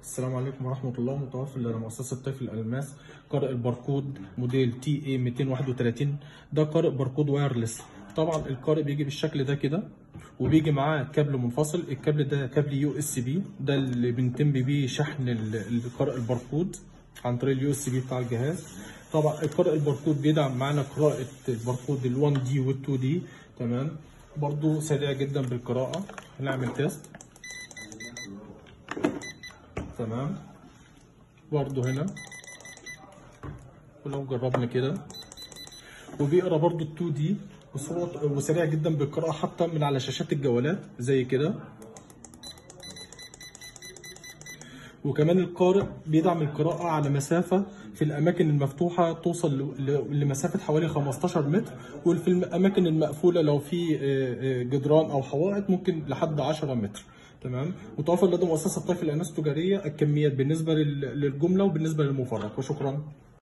السلام عليكم ورحمة الله متوفر لدى مؤسسة طيف الألماس قارئ الباركود موديل تي اي 231 ده قارئ باركود وايرلس طبعا القارئ بيجي بالشكل ده كده وبيجي معاه كابل منفصل الكابل ده كابل يو اس بي ده اللي بنتم بيه شحن ال- القارئ الباركود عن طريق اليو اس بي بتاع الجهاز طبعا القارئ الباركود بيدعم معانا قراءة الباركود ال 1 دي وال 2 دي تمام برضو سريع جدا بالقراءة هنعمل تيست تمام برضو هنا ولو جربنا كده وبيقرا برضو ال 2 دي بصوت وسريع جدا بالقراءة حتى من على شاشات الجوالات زي كده وكمان القارئ بيدعم القراءة على مسافة في الأماكن المفتوحة توصل ل- ل- لمسافة حوالي 15 متر وفي الأماكن المقفولة لو في آه، آه، جدران أو حوائط ممكن لحد 10 متر تمام متوفر لدى مؤسسة طيف الأناس التجارية الكميات بالنسبة لل- للجملة وبالنسبة للمفرق وشكرا